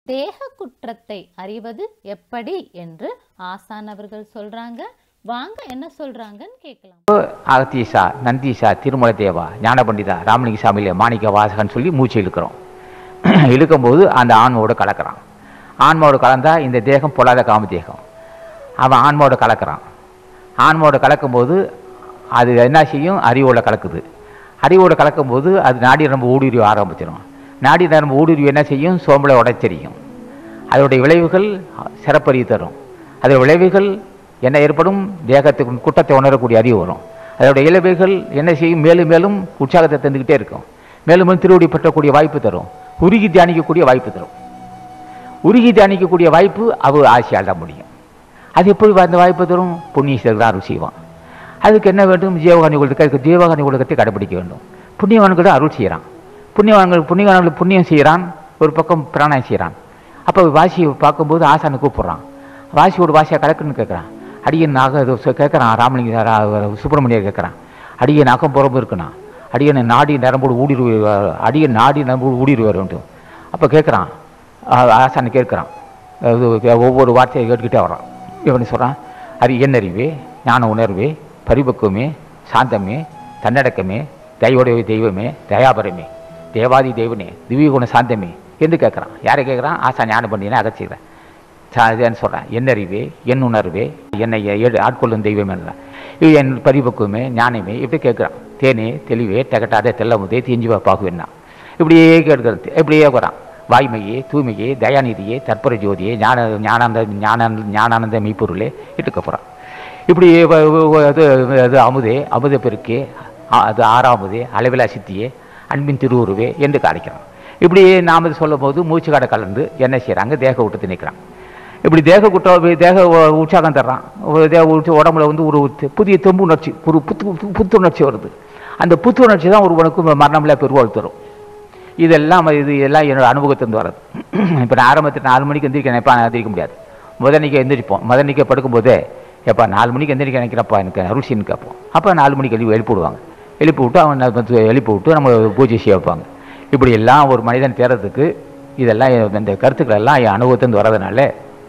தேக குற்றத்தை அறிவது எப்படி என்று ஆசான் அவர்கள் சொல்றாங்க வாங்க என்ன சொல்றாங்கன்னு கேட்கலாம் அகத்தீசா நந்தீசா திருமல தேவா ஞான பண்டிதா ராமலிங்க சாமியில மாணிக்க வாசகன் சொல்லி மூச்சு இழுக்கிறோம் இழுக்கும்போது அந்த ஆன்மாவோட கலக்கிறான் ஆன்மாவோட கலந்தா இந்த தேகம் பொல்லாத காம தேகம் அவன் ஆன்மாவோட கலக்கிறான் ஆன்மாவோட கலக்கும்போது அது என்ன செய்யும் அறிவோட கலக்குது அறிவோட கலக்கும்போது அது நாடி நரம்பு ஊடுருவி ஆரம்பிச்சிடும் நாடி நரம்பு ஊடுருவி என்ன செய்யும் சோம்பலை உடைச்செறியும் அதனுடைய விளைவுகள் சிறப்பறிவு தரும் அதோட விளைவுகள் என்ன ஏற்படும் தேகத்துக்கு குற்றத்தை உணரக்கூடிய அறிவு வரும் அதோட இளவைகள் என்ன செய்யும் மேலும் மேலும் உற்சாகத்தை தந்துக்கிட்டே இருக்கும் மேலும் மேலும் திருவடி பற்றக்கூடிய வாய்ப்பு தரும் உருகி தியானிக்கக்கூடிய வாய்ப்பு தரும் உருகி தியானிக்கக்கூடிய வாய்ப்பு அவர் ஆசையால் தான் முடியும் அது எப்படி அந்த வாய்ப்பு தரும் புண்ணியத்தில் தான் அருள் செய்வான் அதுக்கு என்ன வேண்டும் ஜீவகாணி ஒழுக்க ஜீவகாணி ஒழுக்கத்தை கடைபிடிக்க வேண்டும் புண்ணியவான்கள் தான் அருள் செய்கிறான் புண்ணியவான்கள் புண்ணியவான்கள் புண்ணியம் செய்கிறான் ஒரு பக்கம் பிராணம் செய்கிறான் அப்போ வாசியை பார்க்கும்போது ஆசானை கூப்பிட்றான் வாசியோட வாசியாக கலக்குன்னு கேட்குறான் அடியன் நாக கேட்குறான் ராமலிங்க ரா- சுப்பிரமணியர் கேட்குறான் அடியன் நகம் புறம்பு இருக்குண்ணா அடியனை நாடி நரம்போடு ஊடுருவி அடியன் நாடி நரம்போடு ஊடுருவி வர வேண்டும் அப்போ கேட்குறான் ஆசானை கேட்குறான் அது ஒவ்வொரு வார்த்தையை கேட்டுக்கிட்டே வரான் இவன் சொல்கிறான் அது என்னறிவே ஞான உணர்வே பரிபக்குவமே சாந்தமே தன்னடக்கமே தெய்வோடைய தெய்வமே தயாபரமே தேவாதி தெய்வனே திவ்ய குண சாந்தமே என்று கேட்குறான் யாரை கேட்குறான் ஆசா ஞானம் பண்ணினா அகச்சிக்கிறேன் சான்னு சொல்கிறேன் என் அறிவே என் உணர்வே என்னை ஏ- ஆட்கொள்ளும் தெய்வம் என்றான் இது என் பரிபக்குவமே ஞானமே இப்படி கேட்குறான் தேனே தெளிவே தகட்டாத தெல்லமுதே தீஞ்சுவா பாகுவேன்னா இப்படியே கேட்கறது இப்படியே வரான் வாய்மையே தூய்மையே தயாநிதியே தற்பர ஜோதியே ஞான ஞானானந்த ஞானானந்த ஞானானந்த மெய்ப்பொருளே இட்டுக்க போகிறான் இப்படி வ- வ- வ- அது அது அமுதே அமுத பெருக்கே ஆ- அது ஆறாமுதே அளவிலா சித்தியே அன்பின் திருவுருவே என்று காணிக்கிறான் இப்படியே நாம் இது சொல்லும் போது மூச்சு கடை கலந்து என்ன செய்கிறாங்க தேக விட்டு நிற்கிறான் இப்படி தேக குற்ற தேக உ- உற்சாகம் தர்றான் ஒரு தேக உற்ச- உடம்புல வந்து ஒரு தி- புதிய தெம்பு உணர்ச்சி ஒரு புத்து புத்து- புத்துணர்ச்சி வருது அந்த புத்துணர்ச்சி தான் ஒருவனுக்கு மரணமில்ல பெருவாழ் தரும் இதெல்லாம் இது எல்லாம் என்னோட அனுபவத்திலிருந்து வர்றது இப்போ நான் ஆரம்பத்தில் நாலு மணிக்கு எந்திரிக்க எப்போ எந்திரிக்க முடியாது முதன்னைக்கு எந்திரிப்போம் முதன்னைக்கு படுக்கும்போதே எப்போ நாலு மணிக்கு எந்திரிக்க நினைக்கிறப்பா எனக்கு அருள்சின்னு கேட்போம் அப்போ நாலு மணிக்கு எழுப்பி எழுப்பி விடுவாங்க எழுப்பி விட்டு அவன் வந்து எழுப்பி விட்டு நம்ம பூஜை செய்ய வைப்பாங்க இப்படி எல்லாம் ஒரு மனிதன் தேர்றதுக்கு இதெல்லாம் இந்த கருத்துக்கள் எல்லாம் என் அனுபவத்திலிருந்து வர்றதுனால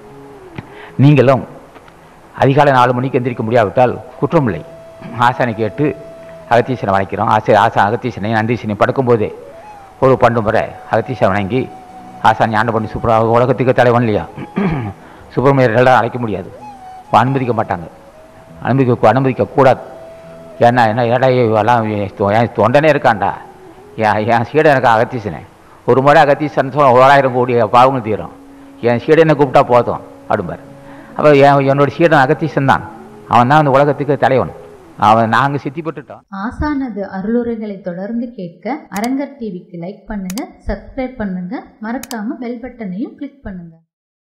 நீங்களும் அதிகாலை நாலு மணிக்கு எந்திரிக்க முடியாவிட்டால் குற்றமில்லை ஆசானை கேட்டு அகத்தீசனை வணக்கிறோம் ஆசை ஆசா அகத்தீசனை நந்தீசனை படுக்கும்போதே ஒரு பண்டு முறை அகத்தீசனை வணங்கி ஆசான் ஞான பண்ணி சுப்ரா உலகத்துக்கு தலைவன் இல்லையா சுப்பிரமணியர்களால் அழைக்க முடியாது அனுமதிக்க மாட்டாங்க அனுமதிக்க அனுமதிக்க கூடாது ஏன்னா என்ன ஏடா எல்லாம் என் தொ- என் தொண்டனே இருக்கான்டா என் என் சீடன் எனக்கு அகத்தீசனே ஒரு முறை அகத்தீசன் சொன்ன ஓராயிரம் கோடி பாவங்கள் தீரும் என் சீடனை கூப்பிட்டா போதும் அப்படிம்பார் அப்போ என் என்னோட சீடன் அகத்தீசன் தான் அவன் தான் அந்த உலகத்துக்கு தலைவன் அவன் நாங்கள் சித்தி பெற்றுட்டோம் ஆசானது அருளுரைகளை தொடர்ந்து கேட்க அரங்கர் டிவிக்கு லைக் பண்ணுங்க சப்ஸ்கிரைப் பண்ணுங்க மறக்காம பெல் பட்டனையும் கிளிக் பண்ணுங்க